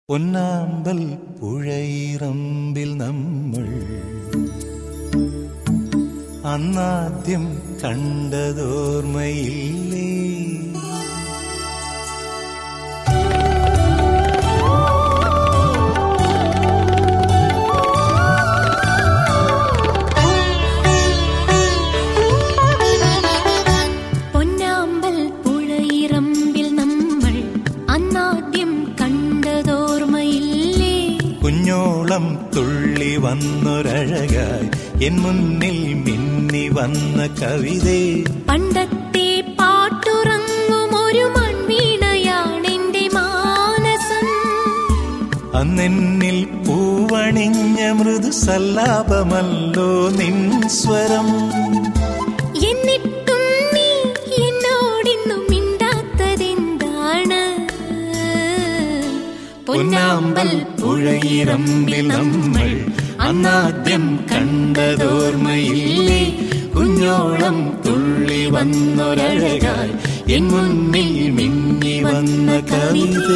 പൊന്നാമ്പൽ പുഴയിറമ്പിൽ നമ്മൾ അന്നാദ്യം കണ്ടതോർമ്മയില്ലേ പൊന്നാമ്പൽ പുഴയിറമ്പിൽ നമ്മൾ അന്നാദ്യം കണ്ടതോർമ്മയില്ലേ കുഞ്ഞോളം തുള്ളി വന്നൊരഴകായി എൻ മുന്നിൽ മിന്നി വന്ന കവിതേ പണ്ടത്തെ പാട്ടുറങ്ങും ഒരു മൺവീണയാണെന്റെ മാനസം അന്നെന്നിൽ പൂവണിഞ്ഞ മൃദു സല്ലാപമല്ലോ നിൻ സ്വരം എന്നിട്ടും നീ എന്നോടിന്നും മിണ്ടാത്തതെന്താണ് പൊന്നാമ്പൽ പുഴയിറമ്പിൽ നമ്മൾ അന്നാദ്യം കണ്ടതോർമ്മയില്ലേ കുഞ്ഞോളം തുള്ളി വന്നൊരഴകായി എൻ മുന്നിൽ മിന്നി വന്ന കവിതേ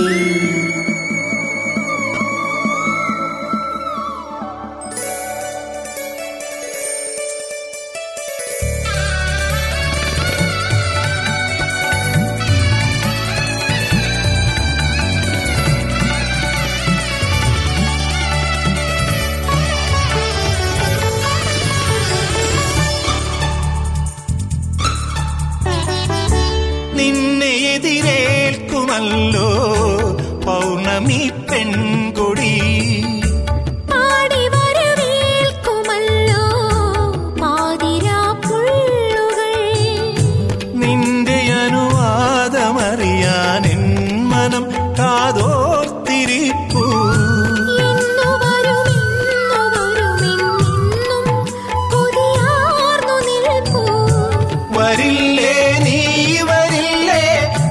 നിന്നെ എതിരേൽക്കുമല്ലോ പൗർണമി പെൺകൊടി പാടി വരവേൽക്കുമല്ലോ പാതിരാ പുള്ളുകൾ നിന്റെ അനുവാദമറിയാൻ എൻ മനം കാതോർത്തിരിപ്പൂ എന്നു വരും ഇന്നു വരുമെന്നും കൊതിയാർന്നു നിൽപ്പൂ വരില്ലേ നീ വരില്ലേ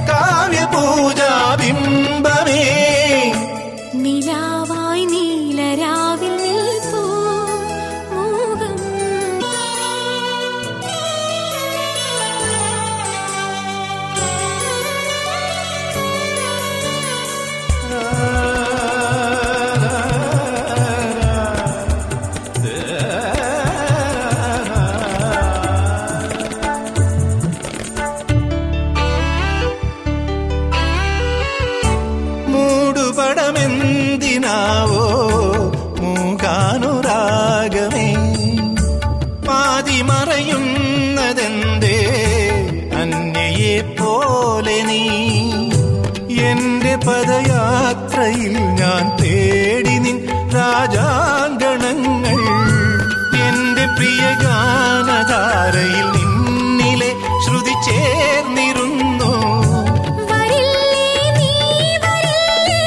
കാവ്യപൂജാബിംബമേ നിലാവായി നീലരാവിൽ നിൽപ്പൂ മോഹം മൂടുപടമെന്തിനാവോ മൂകാനുരാഗമേ പാതി മറയുന്നതെന്തേ അന്യയെ പോലെ നീ എന്റെ പദയാത്രയിൽ ഞാൻ തേടി നിൻ രാജാങ്കണങ്ങൾ എന്റെ പ്രിയ ഗാനധാരയിൽ നിന്നിലെ ശ്രുതി ചേർന്നിരുന്നു വരില്ലേ നീ വരില്ലേ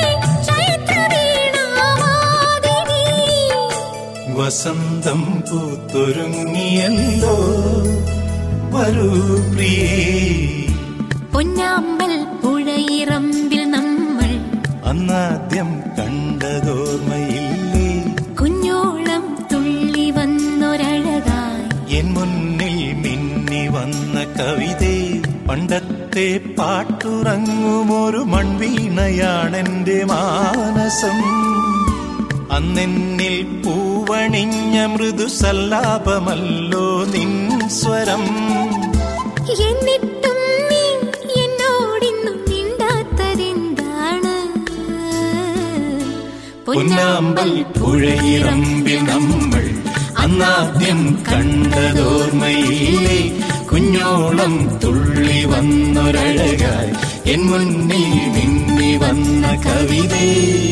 ചൈത്രവീണാവാദിനി വസന്തം പൂത്തൊരുങ്ങിയല്ലോ വരൂ പ്രിയേ പൊന്നാമ്പൽ പുഴയിറമ്പിൽ നമ്മൾ അന്നാദ്യം കണ്ടതോർമ്മയില്ലേ കുഞ്ഞോളം തുള്ളി വന്നൊരഴകായി എൻ മുന്നിൽ മിന്നി വന്ന കവിതേ പണ്ടത്തെ പാട്ടുറങ്ങുമൊരു മൺവീണയാണെന്റെ മാനസം അന്നെന്നിൽ പൂവണിഞ്ഞ മൃദു സല്ലാപമല്ലോ നിൻ സ്വരം എന്നിട്ടും നീ എന്നോടിന്നും മിണ്ടാത്തതെന്താണ് പൊന്നാമ്പൽ പുഴയിറമ്പിൽ നമ്മൾ അന്നാദ്യം കണ്ടതോർമ്മയില്ലേ കുഞ്ഞോളം തുള്ളി വന്നൊരഴകായി എൻ മുന്നിൽ മിന്നി വന്ന കവിതേ